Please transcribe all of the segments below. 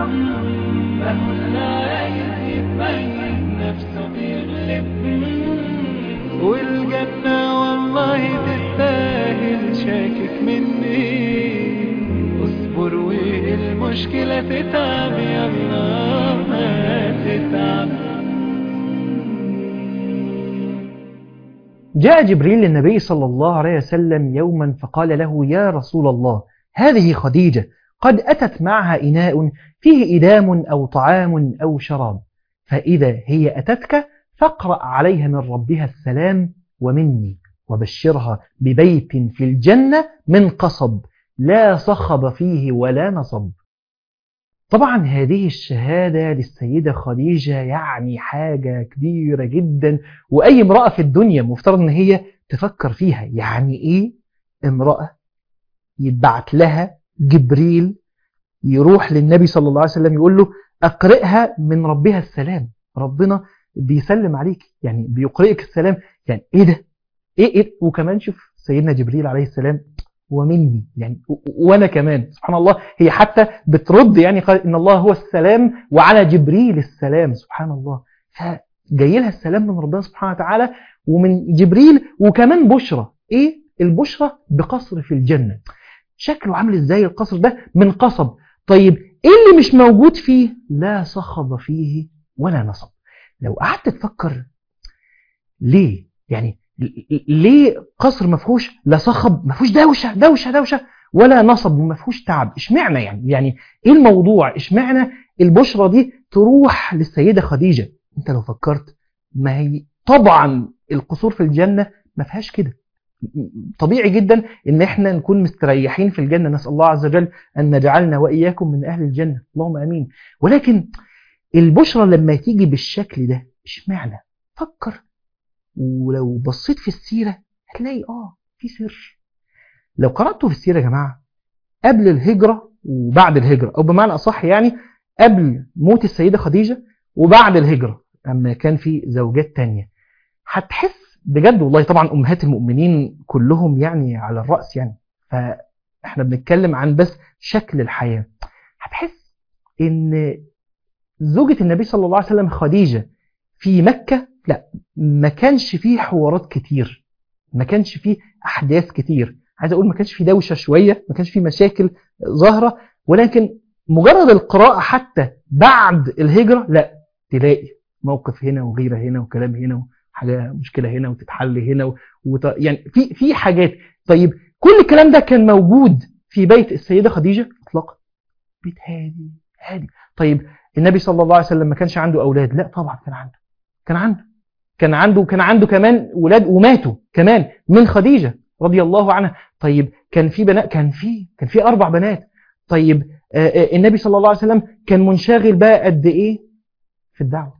مهما يبين نفسه بيغلب والجنة والله تستاهل شاكك مني اصبر والمشكلة تتعب يلا ما تتعب جاء جبريل للنبي صلى الله عليه وسلم يوما فقال له يا رسول الله هذه خديجة قد أتت معها إناء فيه إدام أو طعام أو شراب فإذا هي أتتك فاقرأ عليها من ربها السلام ومني وبشرها ببيت في الجنة من قصب لا صخب فيه ولا نصب طبعا هذه الشهادة للسيدة خديجة يعني حاجة كبيرة جدا وأي امرأة في الدنيا مفترض أن هي تفكر فيها يعني إيه امرأة يتبعت لها جبريل يروح للنبي صلى الله عليه وسلم يقول له أقرئها من ربها السلام ربنا بيسلم عليك يعني بيقرئك السلام يعني إيه ده إيه, إيه؟ وكمان شوف سيدنا جبريل عليه السلام ومني يعني وانا كمان سبحان الله هي حتى بترد يعني قال ان الله هو السلام وعلى جبريل السلام سبحان الله فجاي لها السلام من ربنا سبحانه وتعالى ومن جبريل وكمان بشرى ايه البشرى بقصر في الجنة شكله عامل ازاي القصر ده من قصب طيب ايه اللي مش موجود فيه لا صخب فيه ولا نصب لو قعدت تفكر ليه يعني ليه قصر ما فيهوش لا صخب ما فيهوش دوشه دوشه دوشه ولا نصب وما فيهوش تعب اشمعنى يعني يعني ايه الموضوع اشمعنى البشرى دي تروح للسيده خديجه انت لو فكرت ما هي طبعا القصور في الجنه ما فيهاش كده طبيعي جدا ان احنا نكون مستريحين في الجنه نسال الله عز وجل ان نجعلنا واياكم من اهل الجنه اللهم امين ولكن البشرى لما تيجي بالشكل ده اشمعنى فكر ولو بصيت في السيرة هتلاقي اه في سر لو قرأته في السيرة يا جماعة قبل الهجرة وبعد الهجرة أو بمعنى أصح يعني قبل موت السيدة خديجة وبعد الهجرة أما كان في زوجات تانية هتحس بجد والله طبعا أمهات المؤمنين كلهم يعني على الرأس يعني فإحنا بنتكلم عن بس شكل الحياة هتحس إن زوجة النبي صلى الله عليه وسلم خديجة في مكة لا ما كانش فيه حوارات كتير ما كانش فيه أحداث كتير عايز أقول ما كانش فيه دوشة شوية ما كانش فيه مشاكل ظاهرة ولكن مجرد القراءة حتى بعد الهجرة لا تلاقي موقف هنا وغيره هنا وكلام هنا وحاجة مشكلة هنا وتتحل هنا و... وط... يعني في في حاجات طيب كل الكلام ده كان موجود في بيت السيدة خديجة اطلاقا بيت هادي هادي طيب النبي صلى الله عليه وسلم ما كانش عنده أولاد لا طبعا كان عنده كان عنده كان عنده كان عنده كمان ولاد وماتوا كمان من خديجة رضي الله عنها طيب كان في بنات كان في كان في أربع بنات طيب آآ النبي صلى الله عليه وسلم كان منشغل بقى قد إيه في الدعوة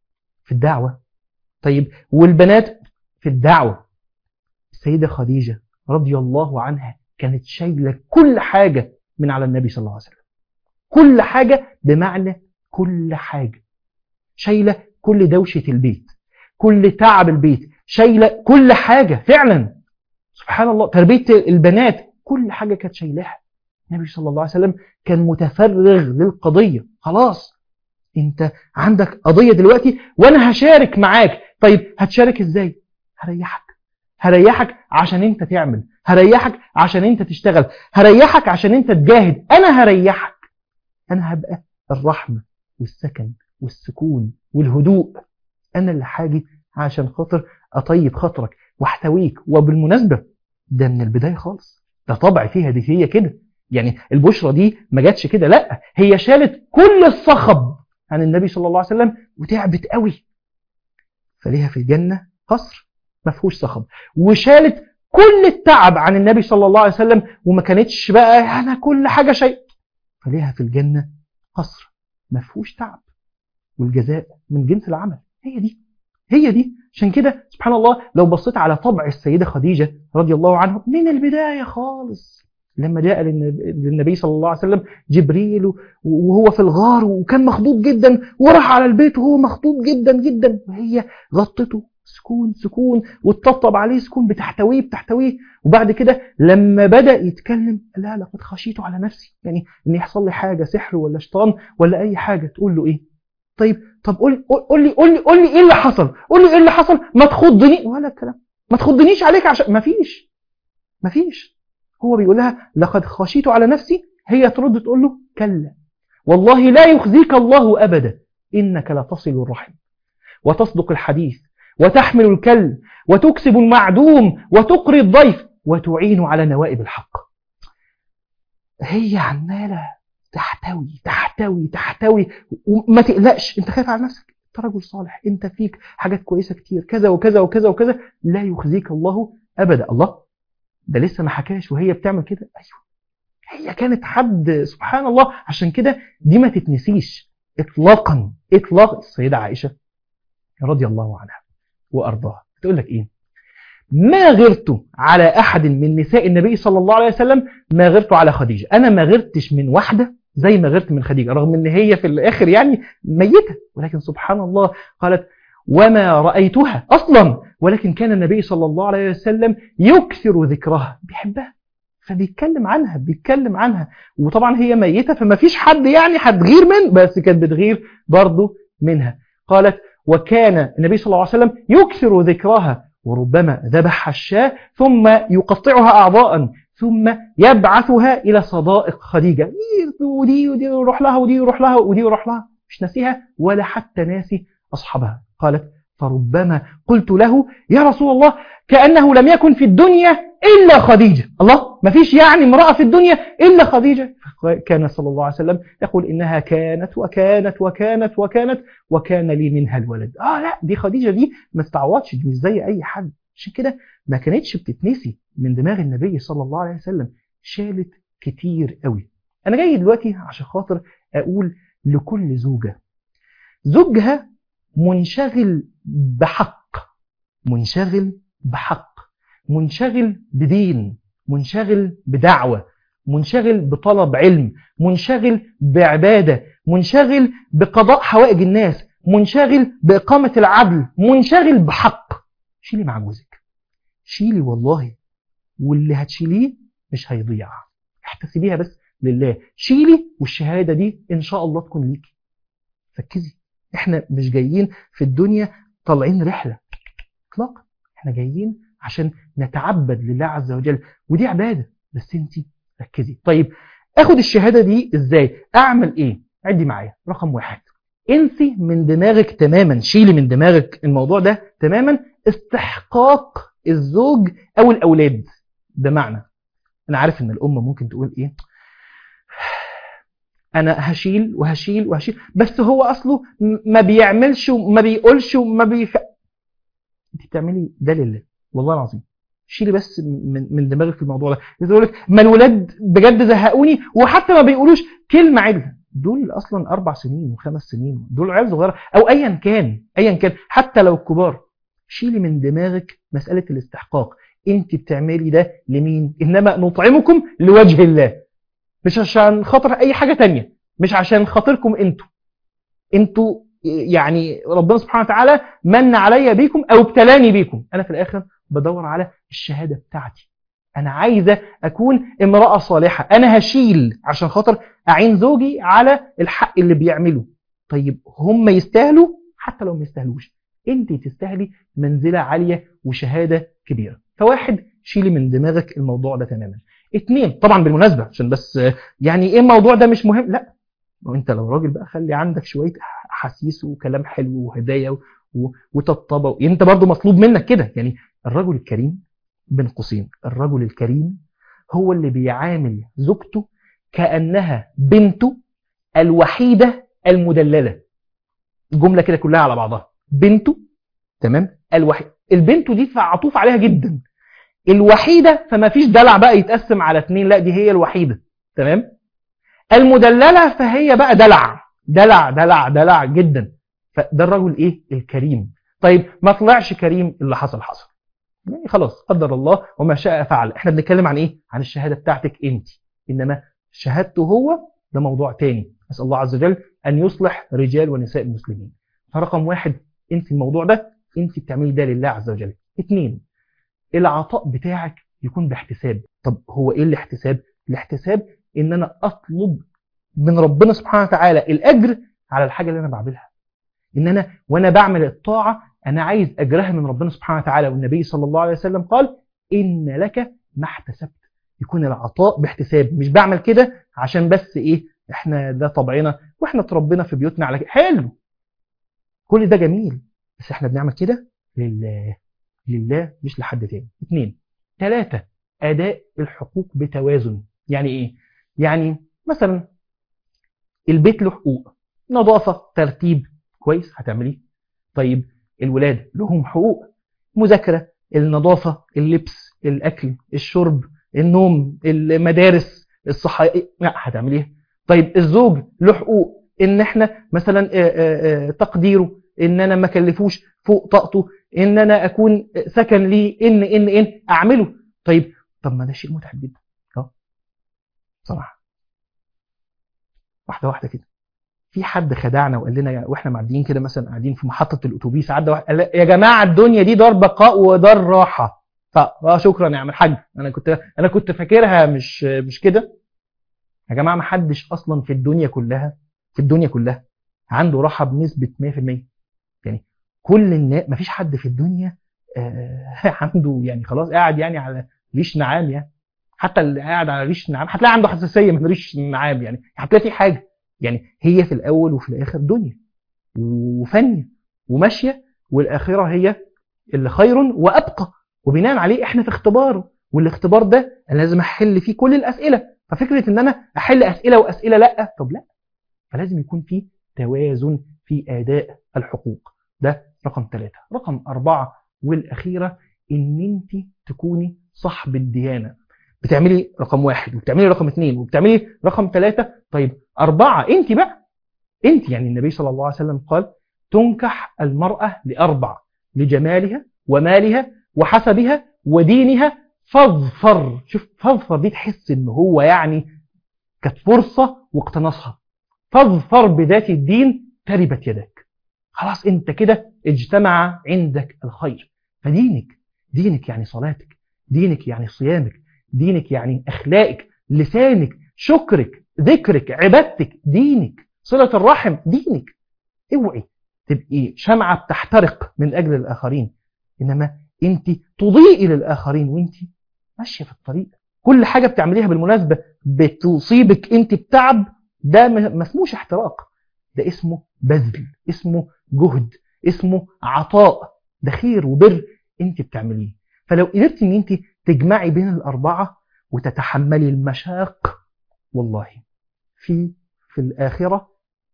في الدعوة طيب والبنات في الدعوة السيدة خديجة رضي الله عنها كانت شايلة كل حاجة من على النبي صلى الله عليه وسلم كل حاجة بمعنى كل حاجة شايلة كل دوشة البيت كل تعب البيت شايلة كل حاجة فعلا سبحان الله تربية البنات كل حاجة كانت شايلاها النبي صلى الله عليه وسلم كان متفرغ للقضية خلاص انت عندك قضية دلوقتي وانا هشارك معاك طيب هتشارك ازاي هريحك هريحك عشان انت تعمل هريحك عشان انت تشتغل هريحك عشان انت تجاهد انا هريحك انا هبقى الرحمة والسكن والسكون والهدوء أنا اللي حاجي عشان خاطر أطيب خاطرك واحتويك وبالمناسبة ده من البداية خالص ده طبع فيها دي هي كده يعني البشرة دي ما جاتش كده لا هي شالت كل الصخب عن النبي صلى الله عليه وسلم وتعبت قوي فليها في الجنة قصر ما فيهوش صخب وشالت كل التعب عن النبي صلى الله عليه وسلم وما كانتش بقى انا كل حاجة شيء فليها في الجنة قصر ما فيهوش تعب والجزاء من جنس العمل هي دي هي دي عشان كده سبحان الله لو بصيت على طبع السيدة خديجة رضي الله عنها من البداية خالص لما جاء للنبي صلى الله عليه وسلم جبريل وهو في الغار وكان مخضوض جدا وراح على البيت وهو مخضوض جدا جدا وهي غطته بس سكون سكون وتطبطب عليه سكون بتحتويه بتحتويه وبعد كده لما بدأ يتكلم لا لقد خشيت على نفسي يعني ان يحصل لي حاجة سحر ولا شيطان ولا اي حاجة تقول له ايه طيب طب قول قول لي قول لي قول لي ايه اللي حصل قول لي ايه اللي حصل ما تخضني ولا الكلام ما تخضنيش عليك عشان ما فيش ما فيش هو بيقول لها لقد خشيت على نفسي هي ترد تقول له كلا والله لا يخزيك الله ابدا انك لتصل الرحم وتصدق الحديث وتحمل الكل وتكسب المعدوم وتقري الضيف وتعين على نوائب الحق هي عمالة تحتوي تحتوي تحتوي وما تقلقش انت خايف على نفسك انت رجل صالح انت فيك حاجات كويسة كتير كذا وكذا وكذا وكذا لا يخزيك الله ابدا الله ده لسه ما حكاش وهي بتعمل كده ايوه هي كانت حد سبحان الله عشان كده دي ما تتنسيش اطلاقا اطلاقا السيدة عائشة رضي الله عنها وأرضاها تقول لك إيه ما غرت على أحد من نساء النبي صلى الله عليه وسلم ما غرت على خديجة أنا ما غرتش من واحدة زي ما غرت من خديجة رغم أن هي في الآخر يعني ميتة ولكن سبحان الله قالت وما رأيتها أصلا ولكن كان النبي صلى الله عليه وسلم يكثر ذكرها بيحبها فبيتكلم عنها بيتكلم عنها وطبعا هي ميتة فما فيش حد يعني هتغير من بس كانت بتغير برضه منها قالت وكان النبي صلى الله عليه وسلم يكثر ذكرها وربما ذبح الشاة ثم يقطعها أعضاء ثم يبعثها إلى صدائق خديجة ودي ودي يروح لها ودي يروح لها ودي يروح لها مش ناسيها ولا حتى ناسي أصحابها قالت فربما قلت له يا رسول الله كأنه لم يكن في الدنيا إلا خديجة الله ما فيش يعني امرأة في الدنيا إلا خديجة كان صلى الله عليه وسلم يقول إنها كانت وكانت وكانت وكانت وكان لي منها الولد آه لا دي خديجة دي ما استعوضش دي مش زي أي حد عشان كده ما كانتش بتتنسي من دماغ النبي صلى الله عليه وسلم شالت كتير قوي أنا جاي دلوقتي عشان خاطر أقول لكل زوجة زوجها منشغل بحق منشغل بحق منشغل بدين منشغل بدعوة منشغل بطلب علم منشغل بعبادة منشغل بقضاء حوائج الناس منشغل بإقامة العدل منشغل بحق شيلي مع جوزك شيلي والله واللي هتشيليه مش هيضيع احتسبيها بس لله شيلي والشهادة دي إن شاء الله تكون ليكي ركزي احنا مش جايين في الدنيا طالعين رحلة اطلاقا احنا جايين عشان نتعبد لله عز وجل ودي عبادة بس انت ركزي طيب اخد الشهادة دي ازاي اعمل ايه عدي معايا رقم واحد انسي من دماغك تماما شيلي من دماغك الموضوع ده تماما استحقاق الزوج او الاولاد بمعنى انا عارف ان الام ممكن تقول ايه انا هشيل وهشيل وهشيل بس هو اصله ما بيعملش وما بيقولش وما بيف انت بتعملي ده لله والله العظيم شيلي بس من من دماغك في الموضوع ده يقول لك ما الولاد بجد زهقوني وحتى ما بيقولوش كلمه عدله دول اصلا اربع سنين وخمس سنين دول عيال صغيره او ايا كان ايا كان حتى لو كبار شيلي من دماغك مساله الاستحقاق انت بتعملي ده لمين انما نطعمكم لوجه الله مش عشان خاطر اي حاجه تانية مش عشان خاطركم انتوا انتوا يعني ربنا سبحانه وتعالى من علي بيكم او ابتلاني بيكم انا في الاخر بدور على الشهاده بتاعتي انا عايزه اكون امراه صالحه انا هشيل عشان خاطر اعين زوجي على الحق اللي بيعمله طيب هم يستاهلوا حتى لو ما يستاهلوش انت تستاهلي منزله عاليه وشهاده كبيره فواحد شيلي من دماغك الموضوع ده تماما اتنين طبعا بالمناسبه عشان بس يعني ايه الموضوع ده مش مهم لا وانت لو راجل بقى خلي عندك شويه احاسيس وكلام حلو وهدايا وطبطبه انت برضو مطلوب منك كده يعني الرجل الكريم بين قوسين الرجل الكريم هو اللي بيعامل زوجته كانها بنته الوحيده المدلله الجمله كده كلها على بعضها بنته تمام الوحيد البنت دي فعطوف عليها جدا الوحيده فما فيش دلع بقى يتقسم على اتنين لا دي هي الوحيده تمام المدلله فهي بقى دلع دلع دلع دلع جدا فده الرجل ايه الكريم طيب ما طلعش كريم اللي حصل حصل يعني خلاص قدر الله وما شاء فعل احنا بنتكلم عن ايه عن الشهاده بتاعتك انت انما شهادته هو ده موضوع تاني نسال الله عز وجل ان يصلح رجال ونساء المسلمين فرقم واحد انت الموضوع ده انت بتعملي ده لله عز وجل اتنين العطاء بتاعك يكون باحتساب طب هو ايه الاحتساب الاحتساب ان انا اطلب من ربنا سبحانه وتعالى الاجر على الحاجه اللي انا بعملها ان انا وانا بعمل الطاعه انا عايز اجرها من ربنا سبحانه وتعالى والنبي صلى الله عليه وسلم قال ان لك ما احتسبت يكون العطاء باحتساب مش بعمل كده عشان بس ايه احنا ده طبعنا واحنا اتربينا في بيوتنا على كده حلو كل ده جميل بس احنا بنعمل كده لله لله مش لحد تاني اثنين ثلاثة أداء الحقوق بتوازن يعني إيه؟ يعني مثلا البيت له حقوق نظافة ترتيب كويس هتعمليه طيب الولاد لهم حقوق مذاكرة النظافة اللبس الأكل الشرب النوم المدارس الصحية لا هتعمليه طيب الزوج له حقوق ان احنا مثلا آآ آآ تقديره ان انا ما كلفوش فوق طاقته ان انا اكون سكن لي ان ان ان اعمله طيب طب ما ده شيء متعب جدا اه بصراحه واحده واحده كده في حد خدعنا وقال لنا واحنا معديين كده مثلا قاعدين في محطه الاتوبيس عدى واحد قال يا جماعه الدنيا دي دار بقاء ودار راحه فاه شكرا يا عم الحاج انا كنت انا كنت فاكرها مش مش كده يا جماعه ما حدش اصلا في الدنيا كلها في الدنيا كلها عنده راحه بنسبه 100% يعني كل الناس ما فيش حد في الدنيا آه عنده يعني خلاص قاعد يعني على ريش نعام يعني حتى اللي قاعد على ريش نعام هتلاقي عنده حساسيه من ريش نعام يعني هتلاقي في حاجه يعني هي في الاول وفي الاخر دنيا وفانيه وماشيه والاخره هي اللي خير وابقى وبناء عليه احنا في اختبار والاختبار ده انا لازم احل فيه كل الاسئله ففكره ان انا احل اسئله واسئله لا طب لا فلازم يكون في توازن في اداء الحقوق ده رقم ثلاثة رقم أربعة والأخيرة إن أنت تكوني صاحب الديانة بتعملي رقم واحد وبتعملي رقم اثنين وبتعملي رقم ثلاثة طيب أربعة أنت بقى أنت يعني النبي صلى الله عليه وسلم قال تنكح المرأة لأربع لجمالها ومالها وحسبها ودينها فاظفر شوف فاظفر دي تحس ان هو يعني كانت فرصة واقتنصها فاظفر بذات الدين تربت يدك خلاص انت كده اجتمع عندك الخير فدينك دينك يعني صلاتك دينك يعني صيامك دينك يعني اخلاقك لسانك شكرك ذكرك عبادتك دينك صلة الرحم دينك اوعي تبقي شمعة بتحترق من اجل الاخرين انما انت تضيئي للاخرين وانت ماشية في الطريق كل حاجة بتعمليها بالمناسبة بتصيبك انت بتعب ده ما اسموش احتراق ده اسمه بذل اسمه جهد اسمه عطاء ده خير وبر انت بتعمليه فلو قدرت ان انت تجمعي بين الاربعه وتتحملي المشاق والله في في الاخره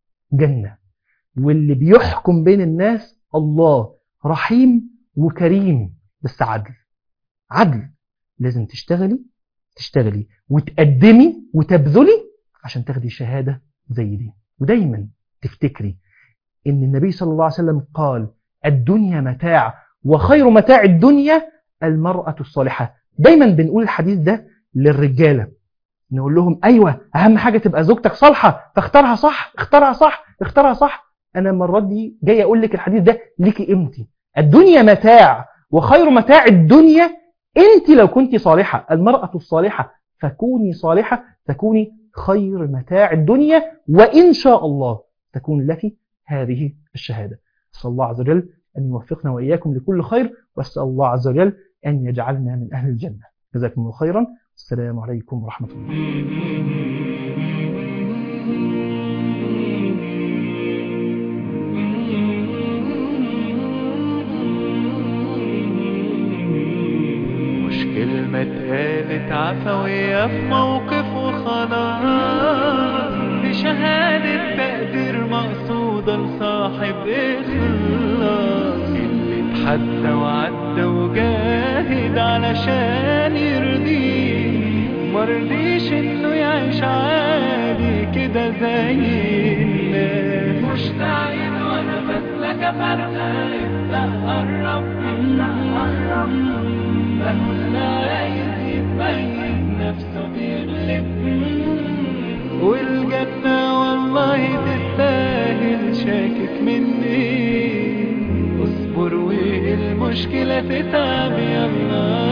جنه واللي بيحكم بين الناس الله رحيم وكريم بس عدل عدل لازم تشتغلي تشتغلي وتقدمي وتبذلي عشان تاخدي شهاده زي دي ودايما تفتكري ان النبي صلى الله عليه وسلم قال الدنيا متاع وخير متاع الدنيا المرأة الصالحة دايما بنقول الحديث ده للرجالة نقول لهم ايوه اهم حاجة تبقى زوجتك صالحة فاختارها صح اختارها صح اختارها صح انا المرات دي جاي اقول لك الحديث ده ليكي قيمتي الدنيا متاع وخير متاع الدنيا انت لو كنت صالحة المرأة الصالحة فكوني صالحة تكوني خير متاع الدنيا وإن شاء الله تكون لك هذه الشهادة أسأل الله عز وجل أن يوفقنا وإياكم لكل خير وأسأل الله عز وجل أن يجعلنا من أهل الجنة جزاكم الله خيرا السلام عليكم ورحمة الله مش كلمة اتقالت عفوية في موقف وخلاص دي شهادة تقدير مقصودة لصاحب إخلاص اللي اتحدى وعدى وجاهد علشان يرضيه مرضيش انه يعيش عادي كده زي الناس مشتاقين وانا بسلك فرقة ابدأ قرب ابدأ قرب بقول عايز يبين نفسه بيغلب والجنة والله تستاهل شاكك مني اصبر ويه مشكلة تتعب يلا